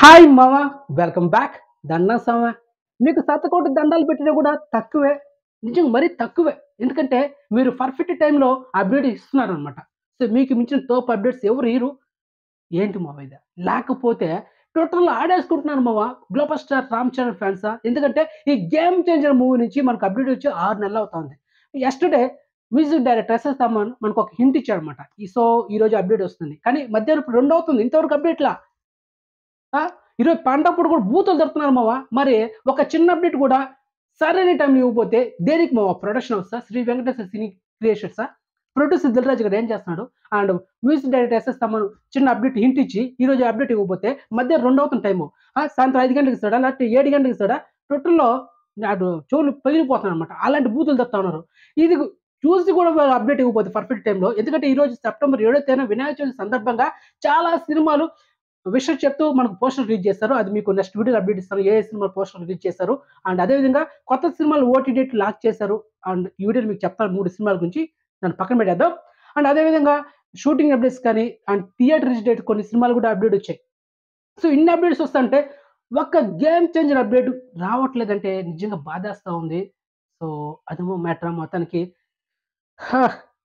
hi మామ welcome back దండం సామ మీకు సత్తకోటి దండాలు పెట్టినా కూడా తక్కువే నిజంగా మరీ తక్కువే ఎందుకంటే మీరు పర్ఫెక్ట్ టైంలో అప్డేట్ ఇస్తున్నారు అనమాట సో మీకు మించిన తోపు అప్డేట్స్ ఎవరు ఇరు ఏంటి మావ ఇది లేకపోతే టోటల్ ఆడేసుకుంటున్నాను మావ గ్లోబల్ స్టార్ రామ్ చరణ్ ఫ్యాన్సా ఎందుకంటే ఈ గేమ్ చేంజర్ మూవీ నుంచి మనకు అప్డేట్ వచ్చి ఆరు నెలలు అవుతుంది yesterday music director SS Thaman మనకు ఒక హింట్ ఇచ్చాడు అనమాట ఈ సో ఈ రోజు అప్డేట్ వస్తుంది కానీ మధ్యాహ్నం ఇప్పుడు రెండు అవుతుంది ఇంతవరకు అప్డేట్లా ఆ, ఈరోజు పండప్పుడు కూడా బూతులు దొరుకుతున్నారు మావ మరి ఒక చిన్న అప్డేట్ కూడా సరైన టైం ఇవ్వకపోతే దేనికి మావ production house Sri Venkateswara cine creations producer Dil Raju garu ఏం చేస్తున్నాడు అండ్ మ్యూజిక్ డైరెక్టర్ ఎస్ఎస్ తమ్మను చిన్న అప్డేట్ హింట్ ఇచ్చి ఈ రోజు అప్డేట్ ఇవ్వకపోతే మధ్య రెండు అవుతుంది టైము సాయంత్రం ఐదు గంటలకు ఇస్తాడా లేకపోతే ఏడు గంటలకు ఇస్తాడా టోటల్లో నాడు చెవులు పగిలిపోతున్నాయి అనమాట అలాంటి బూతులు తెస్తా ఉన్నారు ఇది చూసి కూడా అప్డేట్ ఇవ్వకపోతే పర్ఫెక్ట్ టైంలో ఎందుకంటే ఈ రోజు సెప్టెంబర్ ఏడో తేదీన వినాయక చవితి సందర్భంగా చాలా సినిమాలు విషయం చెప్తూ మనకు పోస్టర్ రిలీజ్ చేస్తారు అది మీకు నెక్స్ట్ వీడియో అప్డేట్ ఇస్తారు ఏ ఏ సినిమా పోస్టర్ రిలీజ్ చేస్తారు అండ్ అదేవిధంగా కొత్త సినిమాలు ఓటీ డేట్ లాక్ చేశారు అండ్ ఈ వీడియోలో మీకు చెప్తాను మూడు సినిమాల గురించి దాన్ని పక్కన పెట్టేద్దాం అండ్ అదేవిధంగా షూటింగ్ అప్డేట్స్ కానీ అండ్ థియేటర్ రిలీజ్ డేట్ కొన్ని సినిమాలు కూడా అప్డేట్ వచ్చాయి సో ఇన్ని అప్డేట్స్ వస్తుంటే ఒక్క గేమ్ చేంజర్ అప్డేట్ రావట్లేదంటే నిజంగా బాధేస్తూ ఉంది సో అదేమో మ్యాటర్ మొత్తానికి హా,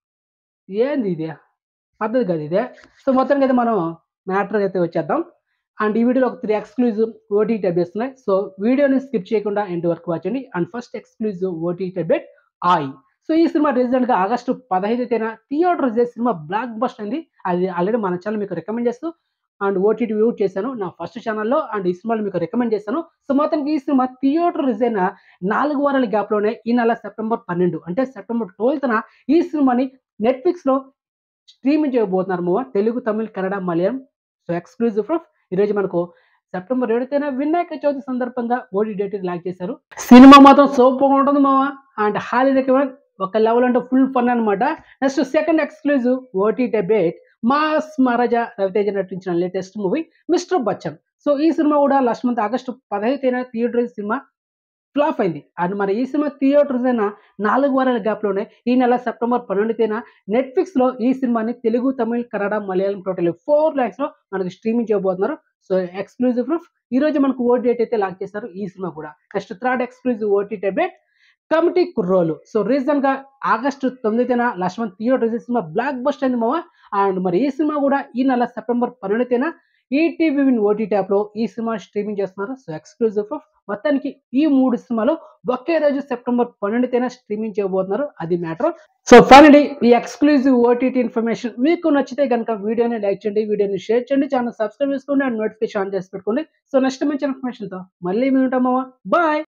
ఏంది ఇదే పద్ధతి కాదు ఇదే సో మొత్తానికి అయితే మనం మ్యాటర్ అయితే వచ్చేద్దాం అండ్ ఈ వీడియోలో ఒక త్రీ ఎక్స్క్లూజివ్ ఓటీటీ అప్డేట్స్ ఉన్నాయి సో వీడియోని స్కిప్ చేయకుండా ఎండ్ వరకు వచ్చండి and first exclusive OTT update I so ఈ సినిమా రీసెంట్గా ఆగస్టు పదహైదు తేదీన theatre release cinema blockbuster అయింది అది ఆల్రెడీ మన ఛానల్ మీకు రికమెండ్ చేస్తూ అండ్ ఓటీటీ వ్యూ చేశాను నా ఫస్ట్ ఛానల్లో అండ్ ఈ సినిమాలు మీకు రికమెండ్ చేశాను సో మొత్తానికి ఈ సినిమా థియేటర్ రిలీజ్ అయిన నాలుగు వారాల గ్యాప్లోనే ఈ నెల సెప్టెంబర్ పన్నెండు అంటే సెప్టెంబర్ ట్వెల్త్న ఈ సినిమాని నెట్ఫ్లిక్స్లో స్ట్రీమింగ్ చేయబోతున్నారు మూవ Telugu Tamil Kannada Malayalam so exclusive proof ఈరోజు మనకు సెప్టెంబర్ ఏడు తేదీన వినాయక చవితి సందర్భంగా ఓడి డేట్ లాక్ చేశారు సినిమా మాత్రం సూపర్గా ఉంటుంది మామ అండ్ హాలీ రికమెండ్ ఒక లెవెల్ అంటే ఫుల్ ఫన్ అనమాట next second exclusive OTT debate mass Maharaja Ravi Teja నటించిన latest movie mister Bachchan so ఈ సినిమా కూడా లాస్ట్ మంత్ ఆగస్టు పదహైదు తేదీన థియేటర్ సినిమా ఫ్లాప్ అయింది అండ్ మరి ఈ సినిమా థియేటర్స్ అయినా నాలుగు వారాల గ్యాప్లోనే ఈ నెల సెప్టెంబర్ పన్నెండు తేదీన నెట్ఫ్లిక్స్లో ఈ సినిమాని తెలుగు తమిళ్ కన్నడ మలయాళం టోటల్ ఫోర్ ల్యాక్స్లో మనకి స్ట్రీమింగ్ చేయబోతున్నారు సో ఎక్స్క్లూజివ్ ప్రూఫ్ ఈ రోజు మనకు ఓ డేట్ అయితే లాక్ చేస్తారు ఈ సినిమా కూడా next third exclusive OTT debate committee Kurrollu so recent గా ఆగస్టు తొమ్మిది తేదీన last month theatre cinema blockbuster అయింది మామ అండ్ మరి ఈ సినిమా కూడా ఈ నెల సెప్టెంబర్ పన్నెండు తేదీన ఈటీవీ విన్ ఓటీ ట్యాప్ లో ఈ సినిమా స్ట్రీమింగ్ చేస్తున్నారు సో ఎక్స్క్లూజివ్ ప్రూఫ్ మొత్తానికి ఈ మూడు సినిమాలు ఒకే రోజు సెప్టెంబర్ పన్నెండు తేదీన స్ట్రీమింగ్ చేయబోతున్నారు అది మ్యాటర్ సో ఫైనలీ ఈ ఎక్స్క్లూజివ్ ఓటీటీ ఇన్ఫర్మేషన్ మీకు నచ్చితే కనుక వీడియోని లైక్ చేయండి వీడియోని షేర్ చేయండి ఛానల్ సబ్స్క్రైబ్ చేసుకోండి అండ్ నోటిఫికేషన్ ఆన్ చేసి పెట్టుకోండి సో నెక్స్ట్ మంచి ఇన్ఫర్మేషన్తో మళ్ళీ మీ ఉంటామా బాయ్